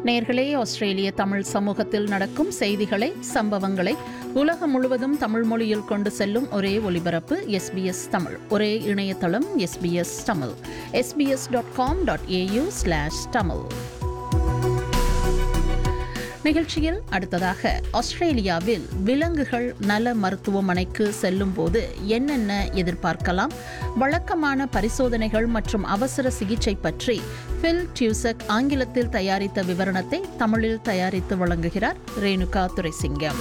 நேர்களே ஆஸ்திரேலிய தமிழ் சமூகத்தில் நடக்கும் செய்திகளை சம்பவங்களை உலகம் முழுவதும் தமிழ் மொழியில் கொண்டு செல்லும் ஒரே ஒலிபரப்பு எஸ்பிஎஸ் தமிழ் ஒரே இணையதளம் SBS Tamil SBS dot com dot AU slash Tamil நிகழ்ச்சியில் அடுத்ததாக ஆஸ்திரேலியாவில் விலங்குகள் நல மருத்துவமனைக்கு செல்லும் போது என்னென்ன எதிர்பார்க்கலாம் வழக்கமான பரிசோதனைகள் மற்றும் அவசர சிகிச்சை பற்றி பில் டியூசக் ஆங்கிலத்தில் தயாரித்த விவரணத்தை தமிழில் தயாரித்து வழங்குகிறார் ரேணுகா துரைசிங்கம்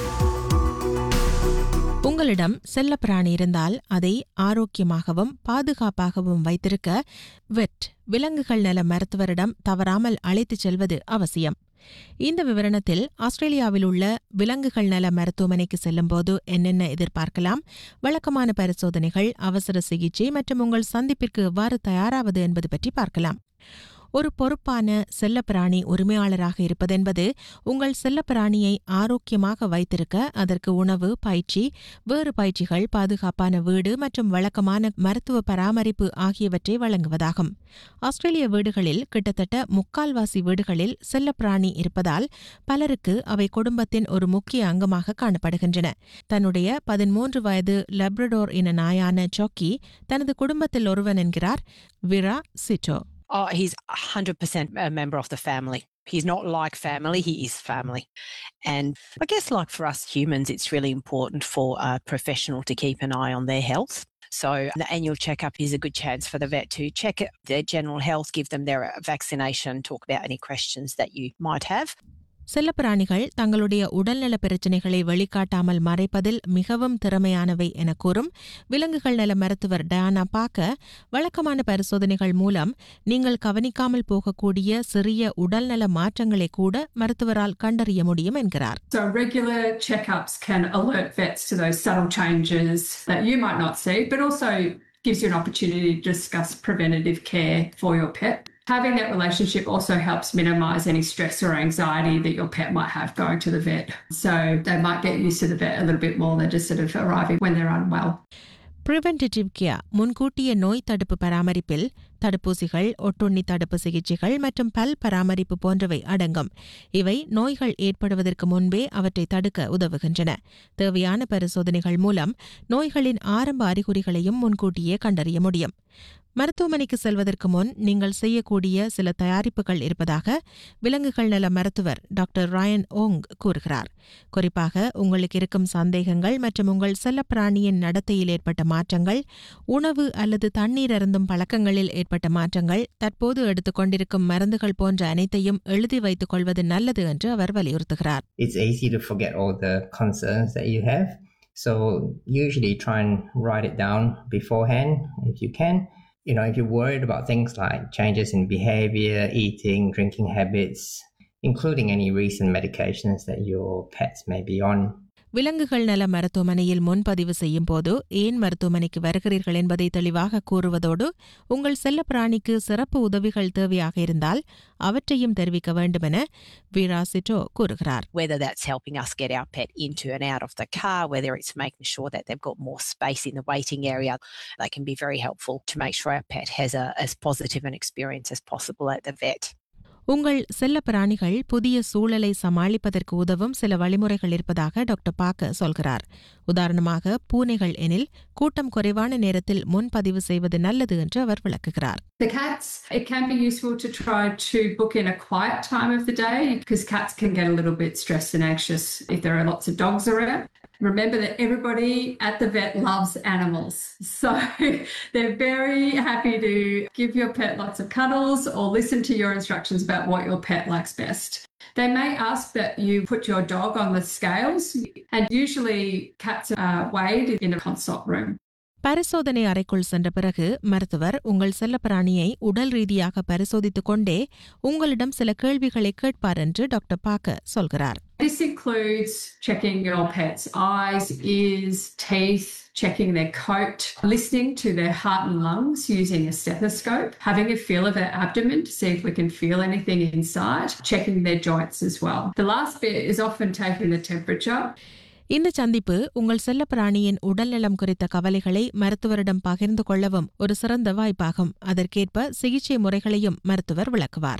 உங்களிடம் செல்லப்பிராணி இருந்தால் அதை ஆரோக்கியமாகவும் பாதுகாப்பாகவும் வைத்திருக்க வெட் விலங்குகள் நல மருத்துவரிடம் தவறாமல் அழைத்துச் செல்வது அவசியம் இந்த விவரணத்தில் ஆஸ்திரேலியாவில் உள்ள விலங்குகள் நல மருத்துவமனைக்கு செல்லும்போது என்னென்ன எதிர்பார்க்கலாம் வழக்கமான பரிசோதனைகள் அவசர சிகிச்சை மற்றும் உங்கள் சந்திப்பிற்கு எவ்வாறு தயாராவது என்பது பற்றி பார்க்கலாம் ஒரு பொறுப்பான செல்லப்பிராணி உரிமையாளராக இருப்பதென்பது உங்கள் செல்லப்பிராணியை ஆரோக்கியமாக வைத்திருக்க அதற்கு உணவு பயிற்சி வேறு பயிற்சிகள் பாதுகாப்பான வீடு மற்றும் வழக்கமான மருத்துவ பராமரிப்பு ஆகியவற்றை வழங்குவதாகும் ஆஸ்திரேலிய வீடுகளில் கிட்டத்தட்ட முக்கால்வாசி வீடுகளில் செல்லப்பிராணி இருப்பதால் பலருக்கு அவை குடும்பத்தின் ஒரு முக்கிய அங்கமாக காணப்படுகின்றன தன்னுடைய பதிமூன்று வயது லப்ரடோர் இன நாயான சாக்கி தனது குடும்பத்தில் ஒருவன் என்கிறார் விரா சிட்டோ Oh, he's 100% a member of the family. He's not like family, he is family. And I guess, like for us humans, it's really important for a professional to keep an eye on their health. So, the annual checkup is a good chance for the vet to check their general health, give them their vaccination, talk about any questions that you might have. செல்லப்பிராணிகள் தங்களுடைய உடல்நல பிரச்சினைகளை வெளிக்காட்டாமல் மறைப்பதில் மிகவும் திறமையானவை என கூறும் விலங்குகள் நல மருத்துவர் Diana பாக்க வழக்கமான பரிசோதனைகள் மூலம் நீங்கள் கவனிக்காமல் போகக்கூடிய சிறிய உடல்நல மாற்றங்களை கூட மருத்துவரால் கண்டறிய முடியும் என்கிறார் So regular checkups can alert vets to those subtle changes that you might not see, but also gives you an opportunity to discuss preventative care for your pet. Having that relationship also helps minimize any stress or anxiety that your pet might have going to the vet. So they might get used to the vet a little bit more than just sort of arriving when they're unwell. Preventive care முன்கூட்டிய நோய் தடுப்பு பராமரிப்பில் தடுப்பூசிகள் ஒட்டுண்ணி தடுப்பு சிகிச்சைகள் மற்றும் பல் பராமரிப்பு போன்றவை அடங்கும் இவை நோய்கள் ஏற்படுவதற்கு முன்பே அவற்றை தடுக்க உதவுகின்றன தேவையான பரிசோதனைகள் மூலம் நோய்களின் ஆரம்ப அறிகுறிகளையும் முன்கூட்டியே கண்டறிய முடியும் மருத்துவமனைக்கு செல்வதற்கு முன் நீங்கள் செய்யக்கூடிய சில தயாரிப்புகள் இருப்பதாக விலங்குகள் நல மருத்துவர் டாக்டர் ராயன் ஓங் கூறுகிறார் குறிப்பாக உங்களுக்கு இருக்கும் சந்தேகங்கள் மற்றும் உங்கள் செல்லப்பிராணியின் நடத்தையில் ஏற்பட்ட மாற்றங்கள் உணவு அல்லது தண்ணீர் அருந்தும் பழக்கங்களில் ஏற்பட்ட மாற்றங்கள் தற்போது எடுத்துக்கொண்டிருக்கும் மருந்துகள் போன்ற அனைத்தையும் எழுதி வைத்துக் கொள்வது நல்லது என்று அவர் வலியுறுத்துகிறார் It's easy to forget all the concerns that you have. So usually try and write it down beforehand if you can. You know, if you're worried about things like changes in behavior, eating, drinking habits, including any recent medications that your pets may be on, விலங்குகள் நல மருத்துவமனையில் முன்பதிவு செய்யும் போது ஏன் மருத்துவமனைக்கு வருகிறீர்கள் என்பதை தெளிவாக கூறுவதோடு உங்கள் செல்லப்பிராணிக்கு சிறப்பு உதவிகள் தேவையாக இருந்தால் அவற்றையும் தெரிவிக்க வேண்டுமென வீராசிட்டோ கூறுகிறார் Whether that's helping us get our pet into and out of the car, whether it's making sure that they've got more space in the waiting area, they can be very helpful to make sure our pet has a, as positive an experience as possible at the vet. உங்கள் செல்லப்பிராணிகள் புதிய சூழலை சமாளிப்பதற்கு உதவும் சில வழிமுறைகள் இருப்பதாக doctor பாக்க சொல்கிறார் உதாரணமாக பூனைகள் எனில் கூட்டம் குறைவான நேரத்தில் முன்பதிவு செய்வது நல்லது என்று அவர் விளக்குகிறார் The cats, it can be useful to try to book in a quiet time of the day because cats can get a little bit stressed and anxious if there are lots of dogs around. Remember that everybody at the vet loves animals. So they're very happy to give your pet lots of cuddles or listen to your instructions about what your pet likes best. They may ask that you put your dog on the scales, and usually cats are weighed in a consult room. பரிசோதனை அறைக்குள் சென்ற பிறகு மருத்துவர் உங்கள் செல்லப்பிராணியை உடல் ரீதியாக பரிசோதித்துக் கொண்டே உங்களிடம் சில கேள்விகளை கேட்பார் என்று டாக்டர் பாக்க சொல்கிறார் This includes checking your pet's eyes, ears, teeth, checking their coat, listening to their heart and lungs using a stethoscope, having a feel of their abdomen to see if we can feel anything inside, checking their joints as well. The last bit is often taking the temperature. இந்த சந்திப்பு உங்கள் செல்லப்பிராணியின் உடல்நலம் குறித்த கவலைகளை மருத்துவரிடம் பகிர்ந்து கொள்ளவும் ஒரு சிறந்த வாய்ப்பாகும் அதற்கேற்ப சிகிச்சை முறைகளையும் மருத்துவர் விளக்குவார்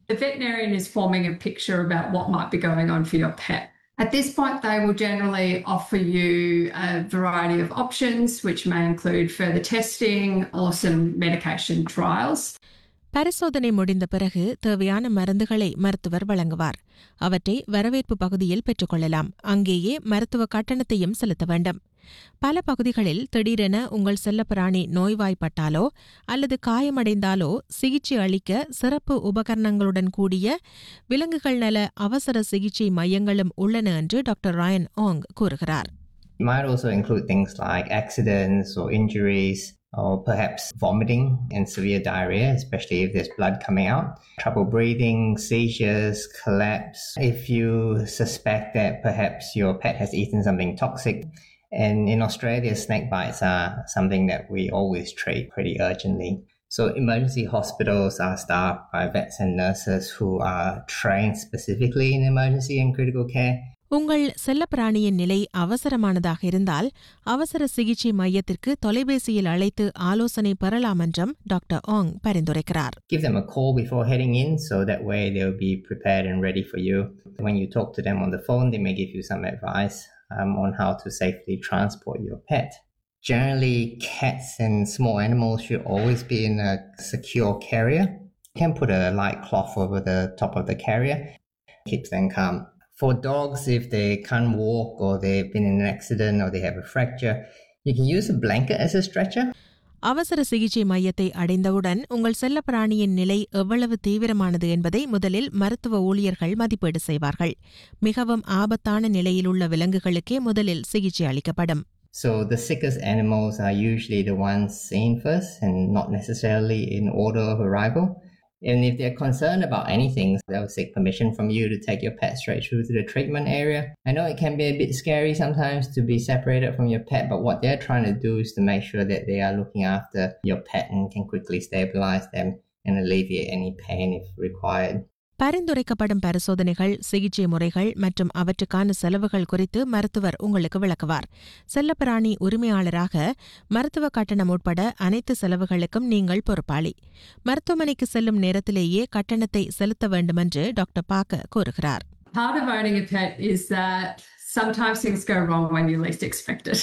The veterinarian is forming a picture about what might be going on for your pet. At this point, they will generally offer you a variety of options, which may include further testing or some medication trials. பரிசோதனை முடிந்த பிறகு தேவையான மருந்துகளை மருத்துவர் வழங்குவார் அவற்றை வரவேற்பு பகுதியில் பெற்றுக்கொள்ளலாம் அங்கேயே மருத்துவ கட்டணத்தையும் செலுத்த வேண்டும் பல பகுதிகளில் திடீரென உங்கள் செல்லப்பிராணி நோய்வாய்ப்பட்டாலோ அல்லது காயமடைந்தாலோ சிகிச்சை அளிக்க சிறப்பு உபகரணங்களுடன் கூடிய விலங்குகள் நல அவசர சிகிச்சை மையங்களும் உள்ளன என்று டாக்டர் ராயன் ஆங் கூறுகிறார் It might also include things like accidents or injuries, or perhaps vomiting and severe diarrhea, especially if there's blood coming out, trouble breathing, seizures, collapse. If you suspect that perhaps your pet has eaten something toxic, and in Australia, snake bites are something that we always treat pretty urgently. So, emergency hospitals are staffed by vets and nurses who are trained specifically in emergency and critical care. உங்கள் செல்லப்பிராணியின் நிலை அவசரமானதாக இருந்தால் அவசர சிகிச்சை மையத்திற்கு தொலைபேசியில் அழைத்து ஆலோசனை பெறலாம் என்றும் டாக்டர் ஆங் பரிந்துரைக்கிறார் give them a call before heading in so that way they'll be prepared and ready for you. When you talk to them on the phone, they may give you some advice um, on how to safely transport your pet. Generally, cats and small animals should always be in a secure carrier. You can put a light cloth over the top of the carrier, keeps them calm. For dogs, if they can't walk or they've been in an accident or they have a fracture, you can use a blanket as a stretcher. அவசர சிகிச்சை மையத்தை அடைந்தவுடன் உங்கள் செல்லப்பிராணியின் நிலை எவ்வளவு தீவிரமானது என்பதை முதலில் மருத்துவ ஊழியர்கள் மதிப்பீடு செய்வார்கள் மிகவும் ஆபத்தான நிலையிலுள்ள விலங்குகளுக்கே முதலில் சிகிச்சை அளிக்கப்படும் So the sickest animals are usually the ones seen first and not necessarily in order of arrival. And if they're concerned about anything, they'll seek permission from you to take your pet straight through to the treatment area. I know it can be a bit scary sometimes to be separated from your pet, but what they're trying to do is to make sure that they are looking after your pet and can quickly stabilize them and alleviate any pain if required. பரிந்துரைக்கப்படும் பரிசோதனைகள் சிகிச்சை முறைகள் மற்றும் அவற்றுக்கான செலவுகள் குறித்து மருத்துவர் உங்களுக்கு விளக்குவார் செல்லப்பிராணி உரிமையாளராக மருத்துவ கட்டணம் உட்பட அனைத்து செலவுகளுக்கும் நீங்கள் பொறுப்பாளி மருத்துவமனைக்கு செல்லும் நேரத்திலேயே கட்டணத்தை செலுத்த வேண்டுமென்று டாக்டர் பாக்க கூறுகிறார் Part of owning a pet is that sometimes things go wrong when you least expect it.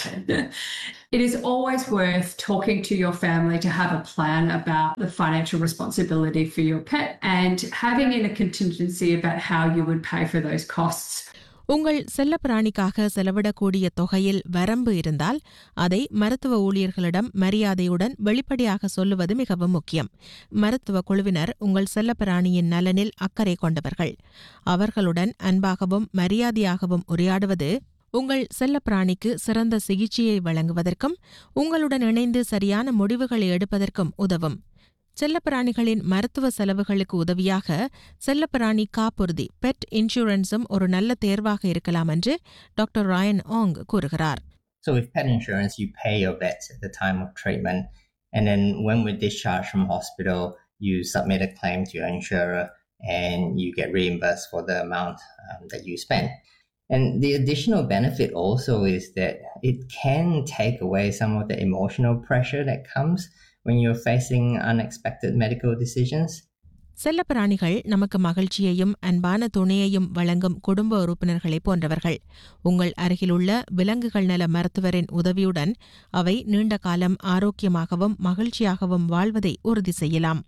it is always worth talking to your family to have a plan about the financial responsibility for your pet and having in a contingency about how you would pay for those costs. உங்கள் செல்லப்பிராணிக்காக செலவிடக்கூடிய தொகையில் வரம்பு இருந்தால் அதை மருத்துவ ஊழியர்களிடம் மரியாதையுடன் வெளிப்படையாக சொல்லுவது மிகவும் முக்கியம் மருத்துவ குழுவினர் உங்கள் செல்லப்பிராணியின் நலனில் அக்கறை கொண்டவர்கள் அவர்களுடன் அன்பாகவும் மரியாதையாகவும் உரையாடுவது உங்கள் செல்லப்பிராணிக்கு சிறந்த சிகிச்சையை வழங்குவதற்கும் உங்களுடன் இணைந்து சரியான முடிவுகளை எடுப்பதற்கும் உதவும் செல்லப்பிராணிகளின் மருத்துவ செலவுகளுக்கு உதவியாக செல்லப்பிராணி காப்புறுதி பெட் இன்சூரன்ஸும் ஒரு நல்ல தேர்வாக இருக்கலாம் என்று டாக்டர் ராயன் ஆங் கூறுகிறார் So with pet insurance, you pay your vets at the time of treatment, and then when we're discharged from hospital, you submit a claim to your insurer, and you get reimbursed for the amount um, that you spent. And the additional benefit also is that it can take away some of the emotional pressure that comes when you're facing unexpected medical decisions. செல்லப்பிராணிகள் நமக்கு மகிழ்ச்சியையும் அன்பான துணையையும் வழங்கும் குடும்ப உறுப்பினர்களைப் போன்றவர்கள் உங்கள் அருகிலுள்ள விலங்குகள் நல மருத்துவரின் உதவியுடன் அவை நீண்ட காலம் ஆரோக்கியமாகவும் மகிழ்ச்சியாகவும் வாழ்வதை உறுதி செய்யலாம்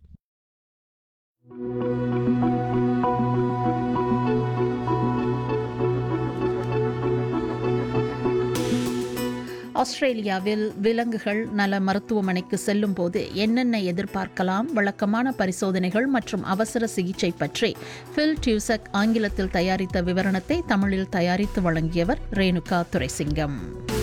ஆஸ்திரேலியாவில் விலங்குகள் நல மருத்துவமனைக்கு செல்லும் போது என்னென்ன எதிர்பார்க்கலாம் வழக்கமான பரிசோதனைகள் மற்றும் அவசர சிகிச்சை பற்றி ஃபில் டியூசக் ஆங்கிலத்தில் தயாரித்த விவரணத்தை தமிழில் தயாரித்து வழங்கியவர் Renuka Duraisingam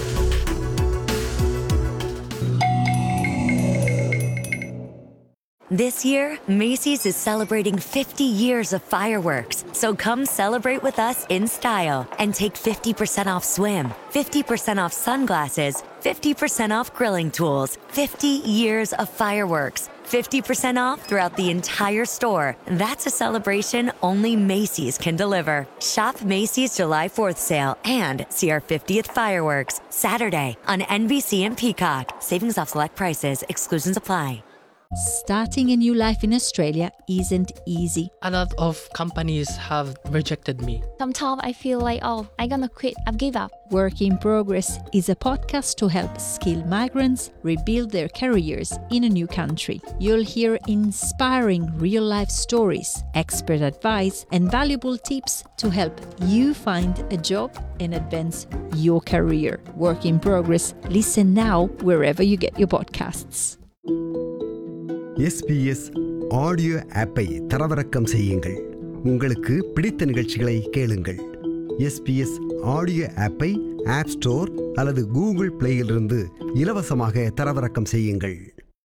This year, Macy's is celebrating 50 years of fireworks. So come celebrate with us in style and take 50% off swim, 50% off sunglasses, 50% off grilling tools, 50 years of fireworks, 50% off throughout the entire store. That's a celebration only Macy's can deliver. Shop Macy's July 4th sale and see our 50th fireworks Saturday on NBC and Peacock. Savings off select prices, exclusions apply. Starting a new life in Australia isn't easy. A lot of companies have rejected me. Sometimes I feel like, oh, I'm gonna quit, I've give up. Work in Progress is a podcast to help skilled migrants rebuild their careers in a new country. You'll hear inspiring real life stories, expert advice, and valuable tips to help you find a job and advance your career. Work in Progress. Listen now wherever you get your podcasts. SBS audio ஆப்பை தரவிறக்கம் செய்யுங்கள் உங்களுக்கு பிடித்த நிகழ்ச்சிகளை கேளுங்கள் SBS audio ஆப்பை app store அல்லது Google பிளேயிலிருந்து இலவசமாக தரவிறக்கம் செய்யுங்கள்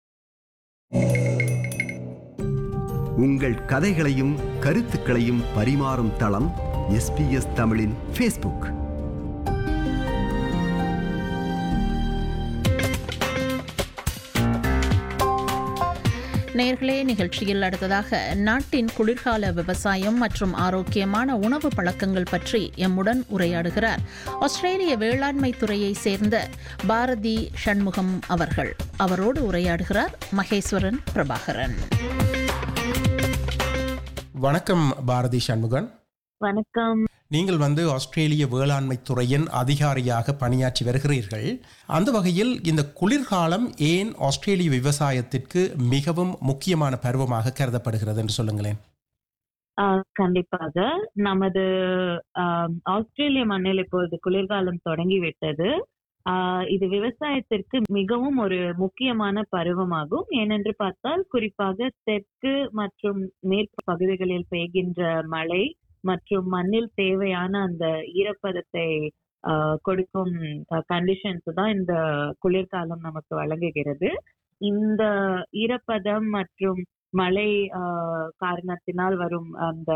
உங்கள் கதைகளையும் கருத்துக்களையும் பரிமாறும் தளம் எஸ்பிஎஸ் தமிழின் ஃபேஸ்புக் நேர்களே நிகழ்ச்சியில் அடுத்ததாக நாட்டின் குளிர்கால விவசாயம் மற்றும் ஆரோக்கியமான உணவு பழக்கங்கள் பற்றி எம்முடன் உரையாடுகிறார் ஆஸ்திரேலிய வேளாண்மை துறையை சேர்ந்த பாரதி சண்முகம் அவர்கள் அவரோடு உரையாடுகிறார் மகேஸ்வரன் பிரபாகரன் வணக்கம் பாரதி சண்முகன் வணக்கம் நீங்கள் வந்து ஆஸ்திரேலிய வேளாண்மை துறையின் அதிகாரியாக பணியாற்றி வருகிறீர்கள் அந்த வகையில் இந்த குளிர்காலம் ஏன் ஆஸ்திரேலிய விவசாயத்திற்கு மிகவும் முக்கியமான பருவமாக கருதப்படுகிறது என்று சொல்லுங்களேன் ஆஹ் கண்டிப்பாக நமது ஆஹ் ஆஸ்திரேலிய மண்ணில் இப்பொழுது குளிர்காலம் தொடங்கி விட்டது ஆஹ் இது விவசாயத்திற்கு மிகவும் ஒரு முக்கியமான பருவமாகும் ஏனென்று பார்த்தால் குறிப்பாக தெற்கு மற்றும் மேற்கு பகுதிகளில் பெய்கின்ற மழை மற்றும் மண்ணில் தேவையான அந்த ஈரப்பதத்தை ஆஹ் கொடுக்கும் கண்டிஷன்ஸ் தான் இந்த குளிர்காலம் நமக்கு வழங்குகிறது இந்த ஈரப்பதம் மற்றும் மழை ஆஹ் காரணத்தினால் வரும் அந்த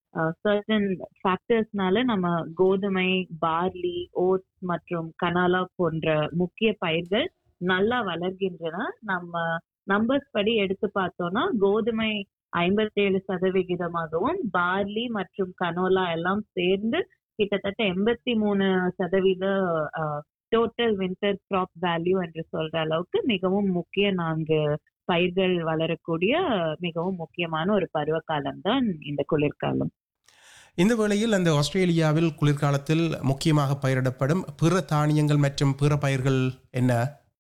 சர்டன் ஃபேக்டர்ஸ்னால நம்ம கோதுமை பார்லி ஓட்ஸ் மற்றும் கனாலா போன்ற முக்கிய பயிர்கள் நல்லா வளர்கின்றன நம்ம நம்பர்ஸ் படி எடுத்து பார்த்தோம்னா கோதுமை ஐம்பத்தேழு சதவிகிதமாகவும் பார்லி மற்றும் கனோலா எல்லாம் சேர்ந்து கிட்டத்தட்ட எண்பத்தி மூணு சதவீத டோட்டல் வின்டர் கிராப் வேல்யூ என்று சொல்ற அளவுக்கு மிகவும் முக்கிய நான்கு பயிர்கள் வளரக்கூடிய மிகவும் முக்கியமான ஒரு பருவ காலம் தான் இந்த குளிர்காலம் இந்த வேளையில் அந்த ஆஸ்திரேலியாவில் குளிர்காலத்தில் முக்கியமாக பயிரிடப்படும் பிற தானியங்கள் மற்றும் பிற பயிர்கள் என்ன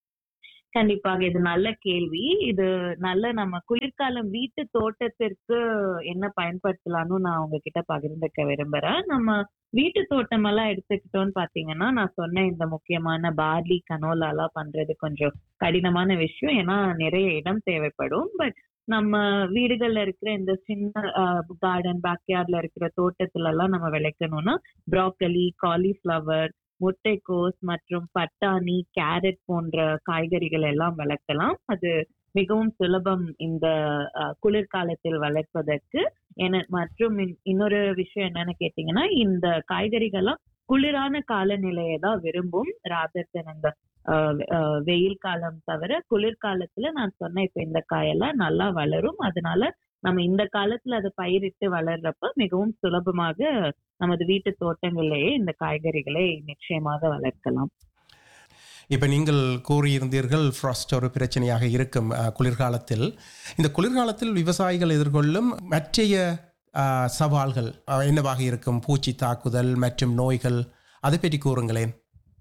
கண்டிப்பாக இது நல்ல கேள்வி இது நல்ல நம்ம குளிர்காலம் வீட்டு தோட்டத்திற்கு என்ன பயன்படுத்தலாம்னு நான் உங்ககிட்ட பகிர்ந்துக்க விரும்புறேன் நம்ம வீட்டு தோட்டம் எல்லாம் எடுத்துக்கிட்டோம்னு பாத்தீங்கன்னா நான் சொன்ன இந்த முக்கியமான பார்லி கனோலா எல்லாம் பண்றது கொஞ்சம் கடினமான விஷயம் ஏன்னா நிறைய இடம் தேவைப்படும் பட் நம்ம வீடுகள்ல இருக்கிற இந்த சின்ன கார்டன் பேக்யார்ட்ல இருக்கிற தோட்டத்துல எல்லாம் நம்ம விளைக்கணும்னா ப்ராக்கலி காலிஃபிளவர் முட்டைக்கோஸ் மற்றும் பட்டாணி கேரட் போன்ற காய்கறிகள் எல்லாம் வளர்க்கலாம் அது மிகவும் சுலபம் இந்த குளிர்காலத்தில் வளர்ப்பதற்கு என மற்றும் இன்னொரு விஷயம் என்னன்னு கேட்டீங்கன்னா இந்த காய்கறிகள்லாம் குளிரான காலநிலையை தான் விரும்பும் ராதர் அந்த வெயில் காலம் தவிர குளிர்காலத்துல நான் சொன்ன இப்ப இந்த காயெல்லாம் நல்லா வளரும் அதனால நம்ம இந்த காலத்துல அதை பயிரிட்டு வளர்றப்ப மிகவும் சுலபமாக நமது வீட்டு தோட்டங்களிலேயே இந்த காய்கறிகளை நிச்சயமாக வளர்க்கலாம் இப்போ நீங்கள் கூறியிருந்தீர்கள் ஃப்ராஸ்ட் ஒரு பிரச்சனையாக இருக்கும் குளிர்காலத்தில் இந்த குளிர்காலத்தில் விவசாயிகள் எதிர்கொள்ளும் மற்றைய சவால்கள் என்னவாக இருக்கும் பூச்சி தாக்குதல் மற்றும் நோய்கள் அதை பற்றி கூறுங்களேன்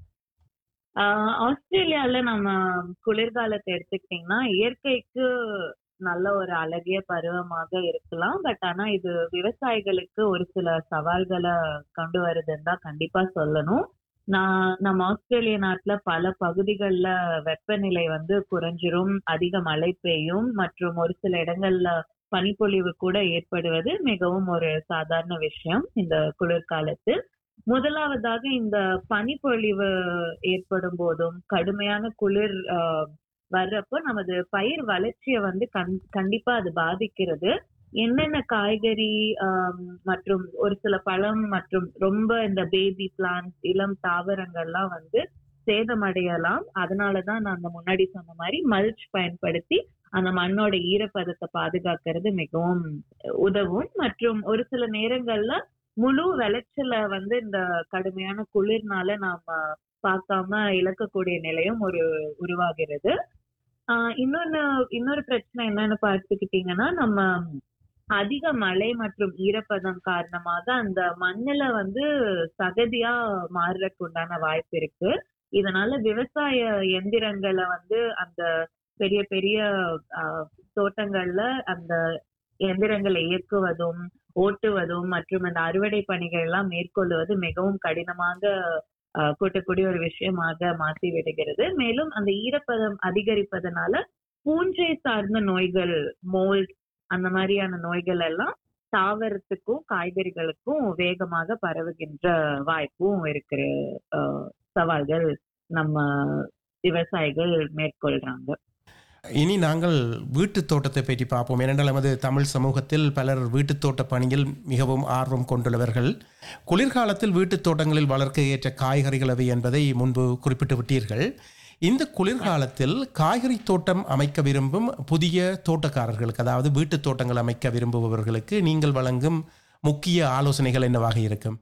ஆஸ்திரேலியால நம்ம குளிர்காலத்தை எடுத்துக்கிட்டீங்கன்னா இயற்கைக்கு நல்ல ஒரு அழகிய பருவமாக இருக்கலாம் பட் ஆனா இது விவசாயிகளுக்கு ஒரு சில சவால்களை கொண்டு வருதுன்னு தான் கண்டிப்பா சொல்லணும் நான் நம்ம ஆஸ்திரேலிய நாட்டுல பல பகுதிகளில் வெப்பநிலை வந்து குறைஞ்சிரும் அதிக மழை பெய்யும் மற்றும் ஒரு சில இடங்கள்ல பனிப்பொழிவு கூட ஏற்படுவது மிகவும் ஒரு சாதாரண விஷயம் இந்த குளிர்காலத்தில் முதலாவதாக இந்த பனிப்பொழிவு ஏற்படும் போதும் கடுமையான குளிர் வர்றப்போ நமது பயிர் வளர்ச்சியை வந்து கண் கண்டிப்பா அது பாதிக்கிறது என்னென்ன காய்கறி மற்றும் ஒரு சில பழம் மற்றும் ரொம்ப இந்த பேபி பிளான்ட் இளம் தாவரங்கள்லாம் வந்து சேதமடையலாம் அதனாலதான் நான் அந்த முன்னாடி சொன்ன மாதிரி மல்ச் பயன்படுத்தி அந்த மண்ணோட ஈரப்பதத்தை பாதுகாக்கிறது மிகவும் உதவும் மற்றும் ஒரு சில நேரங்கள்ல முழு விளைச்சல வந்து இந்த கடுமையான குளிர்னால நாம பார்க்காம இழக்கக்கூடிய நிலையும் ஒரு உருவாகிறது ஆஹ் இன்னொன்னு இன்னொரு பிரச்சனை என்னன்னு பார்த்துக்கிட்டீங்கன்னா நம்ம அதிக மழை மற்றும் ஈரப்பதம் காரணமாக அந்த மண்ணுல வந்து சகதியா மாறுறதுக்கு உண்டான வாய்ப்பு இருக்கு இதனால விவசாய எந்திரங்களை வந்து அந்த பெரிய பெரிய ஆஹ், தோட்டங்கள்ல அந்த எந்திரங்களை இயக்குவதும் ஓட்டுவதும் மற்றும் அந்த அறுவடை பணிகள் எல்லாம் மேற்கொள்வது மிகவும் கடினமாக ஆஹ், கூட்டக்கூடிய ஒரு விஷயமாக மாற்றி விடுகிறது மேலும் அந்த ஈரப்பதம் அதிகரிப்பதனால பூஞ்சை சார்ந்த நோய்கள் மோல்ட் அந்த மாதிரியான நோய்கள் எல்லாம் தாவரத்துக்கும் காய்கறிகளுக்கும் வேகமாக பரவுகின்ற வாய்ப்பும் இருக்கிற ஆஹ், சவால்கள் நம்ம விவசாயிகள் மேற்கொள்றாங்க இனி நாங்கள் வீட்டுத் தோட்டத்தை பற்றி பார்ப்போம் ஏனென்றால் நமது தமிழ் சமூகத்தில் பலர் வீட்டுத் தோட்ட பணியில் மிகவும் ஆர்வம் கொண்டுள்ளவர்கள் குளிர்காலத்தில் வீட்டுத் தோட்டங்களில் வளர்க்க ஏற்ற காய்கறிகள் அவை என்பதை முன்பு குறிப்பிட்டு விட்டீர்கள் இந்த குளிர்காலத்தில் காய்கறி தோட்டம் அமைக்க விரும்பும் புதிய தோட்டக்காரர்களுக்கு அதாவது வீட்டுத் தோட்டங்கள் அமைக்க விரும்புபவர்களுக்கு நீங்கள் வழங்கும் முக்கிய ஆலோசனைகள் என்னவாக இருக்கும்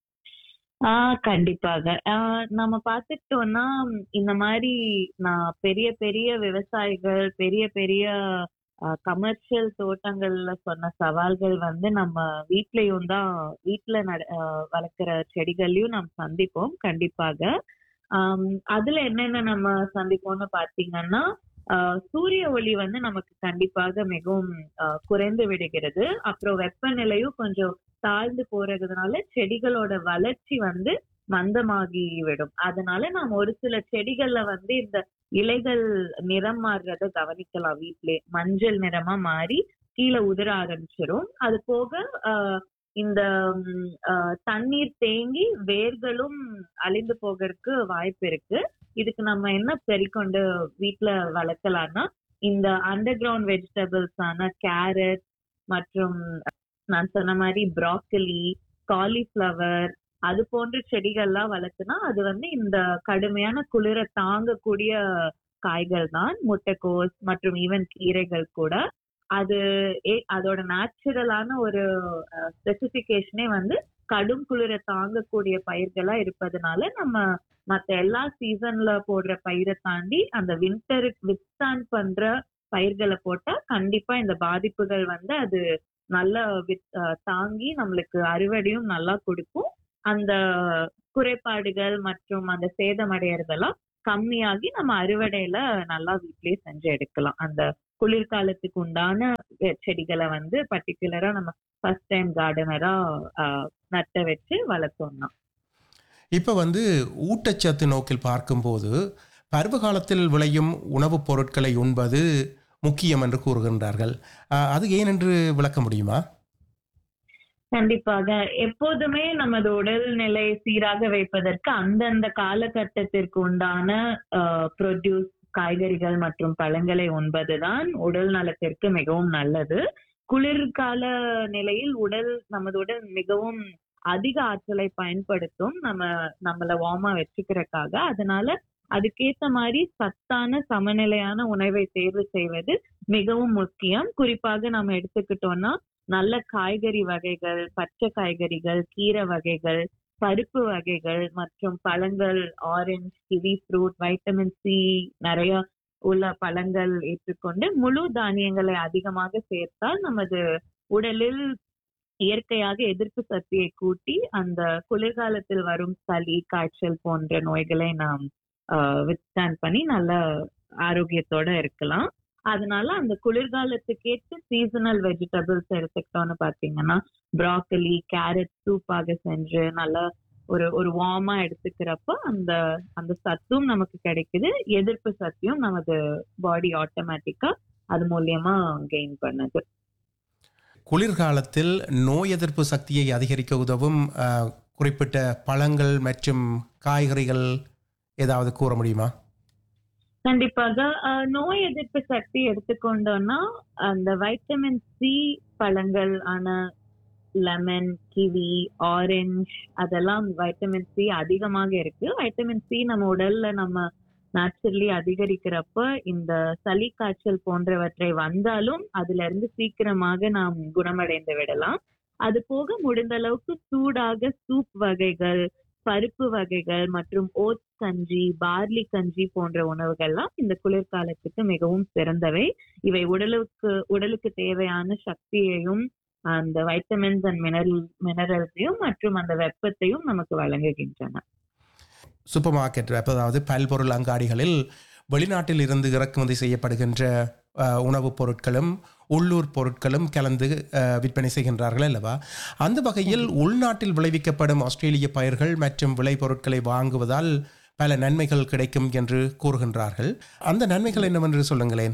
ஆஹ் கண்டிப்பாக ஆஹ் நம்ம பார்த்துக்கிட்டோம்னா இந்த மாதிரி நான் பெரிய பெரிய விவசாயிகள் பெரிய பெரிய கமர்ஷியல் தோட்டங்கள்ல சொன்ன சவால்கள் வந்து நம்ம வீட்லயும் தான் வீட்டுல நட ஆஹ் வளர்க்குற செடிகள்லயும் நாம் சந்திப்போம் கண்டிப்பாக ஆம், அதுல என்னென்ன நம்ம சந்திப்போம்னு பார்த்தீங்கன்னா ஆஹ் சூரிய ஒளி வந்து நமக்கு கண்டிப்பாக மிகவும் ஆஹ் குறைந்து விடுகிறது அப்புறம் வெப்பநிலையும் கொஞ்சம் தாழ்ந்து போறதுனால செடிகளோட வளர்ச்சி வந்து மந்தமாகி விடும் அதனால நாம் ஒரு சில செடிகள்ல வந்து இந்த இலைகள் நிறம் மாறுறத கவனிக்கலாம் வீட்டிலே மஞ்சள் நிறமா மாறி கீழே உதிர ஆரம்பிச்சிரும் அது போக ஆஹ் இந்த ம், ஆஹ் தண்ணீர் தேங்கி வேர்களும் அழிந்து போகிறதுக்கு வாய்ப்பு இருக்கு இதுக்கு நம்ம என்ன பெரிக்கொண்டு வீட்ல வளர்க்கலாம்னா இந்த அண்டர் கிரவுண்ட் வெஜிடபிள்ஸ் ஆன கேரட் மற்றும் நான் சொன்ன மாதிரி ப்ராக்கலி காலிஃப்ளவர் அது போன்ற செடிகள்லாம் வளர்த்துனா அது வந்து இந்த கடுமையான குளிர தாங்கக்கூடிய காய்கள் தான் முட்டைக்கோஸ் மற்றும் ஈவன் கீரைகள் கூட அது ஏ- அதோட நேச்சுரலான ஒரு ஸ்பெசிபிகேஷனே வந்து கடும் குளிர தாங்கக்கூடிய பயிர்களா இருப்பதனால நம்ம மத்த எல்லா சீசன்ல போடுற பயிரை தாண்டி அந்த வின்டருக்கு வித்ஸ்டாண்ட் பண்ற பயிர்களை போட்டா கண்டிப்பா இந்த பாதிப்புகள் வந்து அது நல்லா வித்- அஹ் தாங்கி நம்மளுக்கு அறுவடையும் நல்லா கொடுக்கும் அந்த குறைபாடுகள் மற்றும் அந்த சேதமடையறதெல்லாம் கம்மியாகி நம்ம அறுவடையில நல்லா வீட்லயே செஞ்சு எடுக்கலாம் அந்த குளிர்காலத்துக்கு உண்டான அஹ், செடிகளை வந்து பர்டிகுலரா நம்ம ஃபர்ஸ்ட் டைம் கார்டனரா நட்ட வச்சு வளர்த்தோம்னா இப்போ வந்து ஊட்டச்சத்து நோக்கில் பார்க்கும்போது பருவகாலத்தில் விளையும் உணவுப் பொருட்களை உண்பது முக்கியம் என்று கூறுகின்றார்கள் ஆஹ், அது ஏன் என்று விளக்க முடியுமா கண்டிப்பாக எப்போதுமே நமது உடல்நிலை சீராக வைப்பதற்கு அந்தந்த காலகட்டத்திற்கு உண்டான ப்ரொடியூஸ் காய்கறிகள் மற்றும் பழங்களை உண்பதுதான் உடல் நலத்திற்கு மிகவும் நல்லது குளிர்கால நிலையில் உடல் நமது உடல் மிகவும் அதிக ஆற்றலை பயன்படுத்தும் நம்ம நம்மள வார்மா வச்சுக்கிறதுக்காக அதனால அதுக்கேத்த மாதிரி சத்தான சமநிலையான உணவை தேர்வு செய்வது மிகவும் முக்கியம் குறிப்பாக நம்ம எடுத்துக்கிட்டோம்னா நல்ல காய்கறி வகைகள் பச்சை காய்கறிகள் கீரை வகைகள் பருப்பு வகைகள் மற்றும் பழங்கள் orange kiwi fruit vitamin C நிறைய உள்ள பழங்கள் ஏற்றுக்கொண்டு முழு தானியங்களை அதிகமாக சேர்த்தால் நமது உடலில் இயற்கையாக எதிர்ப்பு சக்தியை கூட்டி அந்த குளிர்காலத்தில் வரும் சளி காய்ச்சல் போன்ற நோய்களை நாம் வித்ஸ்டாண்ட் பண்ணி நல்ல ஆரோக்கியத்தோட இருக்கலாம் அதனால அந்த குளிர்காலத்துக்கேற்ற சீசனல் வெஜிடபிள்ஸ் எடுத்துக்கிட்டோம்னு பாத்தீங்கன்னா ப்ராக்கலி கேரட் சூப்பாக செஞ்சு நல்லா ஒரு ஒரு வார்மா எடுத்துக்கிறப்ப அந்த அந்த சத்தும் நமக்கு கிடைக்குது எதிர்ப்பு சக்தியும் நமது பாடி ஆட்டோமேட்டிக்கா அது மூலியமா கெயின் பண்ணுது குளிர்காலத்தில் நோய் எதிர்ப்பு சக்தியை அதிகரிக்க உதவும் ஆஹ், குறிப்பிட்ட பழங்கள் மற்றும் காய்கறிகள் ஏதாவது கூற முடியுமா கண்டிப்பாக அஹ், நோய் எதிர்ப்பு சக்தி எடுத்துக்கொண்டோம்னா அந்த வைட்டமின் சி பழங்கள் ஆன லெமன் கிவி ஆரஞ்சு அதெல்லாம் வைட்டமின் சி அதிகமாக இருக்கு வைட்டமின் சி நம்ம உடல்ல நம்ம நேச்சுரலி அதிகரிக்கிறப்ப இந்த சளி காய்ச்சல் போன்றவற்றை வந்தாலும் அதுல இருந்து சீக்கிரமாக நாம் குணமடைந்து விடலாம் அது போக முடிந்த அளவுக்கு சூடாக சூப் வகைகள் பருப்பு வகைகள் மற்றும் ஓட்ஸ் கஞ்சி பார்லி கஞ்சி போன்ற உணவுகள்லாம் இந்த குளிர்காலத்துக்கு மிகவும் சிறந்தவை இவை உடலுக்கு உடலுக்கு தேவையான சக்தியையும் அந்த வைட்டமின்ஸ் அண்ட் மினரல் மினரல்ஸையும் மற்றும் அந்த வெப்பத்தையும் நமக்கு வழங்குகின்றன சூப்பர் மார்க்கெட் அதாவது பல்பொருள் அங்காடிகளில் வெளிநாட்டில் இருந்து இறக்குமதி செய்யப்படுகின்ற அஹ், உணவுப் பொருட்களும் உள்ளூர் பொருட்களும் கலந்து அஹ், விற்பனை செய்கின்றார்கள் அல்லவா அந்த வகையில் உள்நாட்டில் விளைவிக்கப்படும் ஆஸ்திரேலிய பயிர்கள் மற்றும் விளைபொருட்களை வாங்குவதால் பல நன்மைகள் கிடைக்கும் என்று கூறுகின்றார்கள் அந்த நன்மைகள் என்னவென்று சொல்லுங்களேன்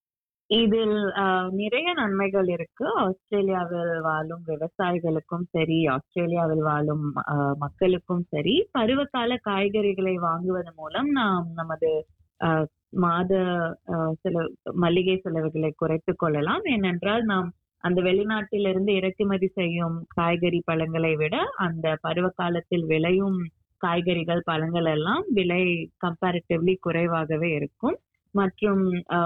இதில் ஆஹ், நிறைய நன்மைகள் இருக்கு ஆஸ்திரேலியாவில் வாழும் விவசாயிகளுக்கும் சரி ஆஸ்திரேலியாவில் வாழும் ஆஹ், மக்களுக்கும் சரி பருவகால காய்கறிகளை வாங்குவதன் மூலம் நாம் நமது ஆஹ், மாத ஆஹ், செலவு மளிகை செலவுகளை குறைத்துக் கொள்ளலாம் ஏனென்றால் நாம் அந்த வெளிநாட்டிலிருந்து இறக்குமதி செய்யும் காய்கறி பழங்களை விட அந்த பருவ காலத்தில் விளையும் காய்கறிகள் பழங்கள் எல்லாம் விலை கம்பேரிட்டிவ்லி குறைவாகவே இருக்கும் மற்றும்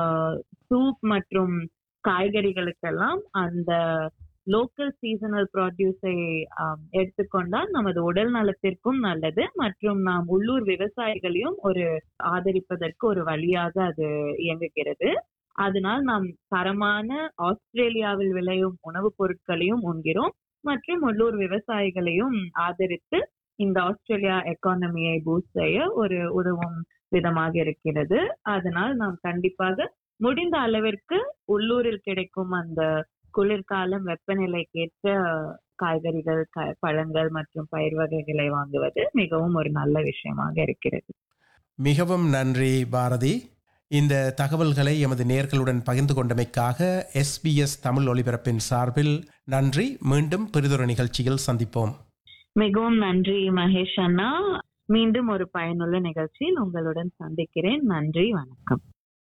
சூப் மற்றும் காய்கறிகளுக்கெல்லாம் அந்த லோக்கல் சீசனல் ப்ராடியூஸை எடுத்துக்கொண்டால் நமது உடல் நலத்திற்கும் நல்லது மற்றும் நாம் உள்ளூர் விவசாயிகளையும் ஒரு ஆதரிப்பதற்கு ஒரு வழியாக அது இயங்குகிறது அதனால் நாம் தரமான ஆஸ்திரேலியாவில் விளையும் உணவுப் பொருட்களையும் உண்கிறோம் மற்றும் உள்ளூர் விவசாயிகளையும் ஆதரித்து இந்த ஆஸ்திரேலியா எக்கானமியை பூஸ்ட் செய்ய ஒரு உதவும் விதமாக இருக்கிறது அதனால் நாம் கண்டிப்பாக முடிந்த அளவிற்கு உள்ளூரில் கிடைக்கும் அந்த குளிர்காலம் வெப்பநிலைக்கேற்ற காய்கறிகள் க- பழங்கள் மற்றும் பயிர் வகைகளை வாங்குவது மிகவும் ஒரு நல்ல விஷயமாக இருக்கிறது மிகவும் நன்றி பாரதி இந்த தகவல்களை எமது நேர்களுடன் பகிர்ந்து கொண்டமைக்காக எஸ்பிஎஸ் தமிழ் ஒலிபரப்பின் சார்பில் நன்றி மீண்டும் பெரிதொரு நிகழ்ச்சியில் சந்திப்போம் மிகவும் நன்றி மகேஷ் அண்ணா மீண்டும் ஒரு பயனுள்ள நிகழ்ச்சியில் உங்களுடன் சந்திக்கிறேன் நன்றி வணக்கம்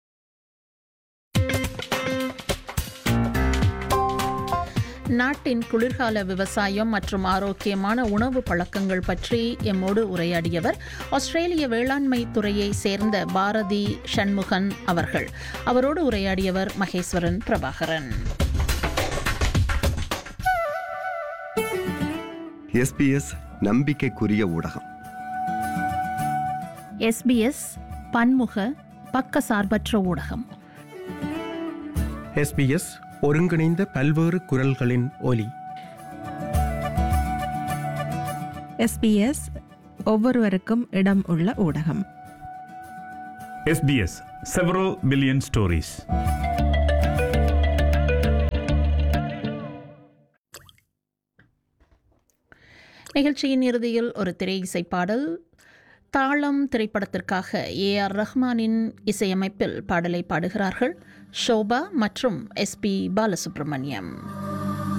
நாட்டின் குளிர்கால விவசாயம் மற்றும் ஆரோக்கியமான உணவு பழக்கங்கள் பற்றி எம்மோடு உரையாடியவர் ஆஸ்திரேலிய வேளாண்மை துறையை சேர்ந்த பாரதி சண்முகன் அவர்கள் அவரோடு உரையாடியவர் மகேஸ்வரன் பிரபாகரன் எஸ்பிஎஸ் நம்பிக்கைக்குரிய ஊடகம் எஸ்பிஎஸ் பன்முக பக்கசார்பற்ற ஊடகம் எஸ்பிஎஸ் ஒருங்கிணைந்த பல்வேறு குரல்களின் ஒலி எஸ்பிஎஸ் ஒவ்வொருவருக்கும் இடம் உள்ள ஊடகம் SBS several billion stories. நிகழ்ச்சியின் இறுதியில் ஒரு திரை இசை பாடல் தாளம் திரைப்படத்திற்காக ஏ ஆர் ரஹ்மானின் இசையமைப்பில் பாடலை பாடுகிறார்கள் ஷோபா மற்றும் எஸ்பி பாலசுப்ரமணியம்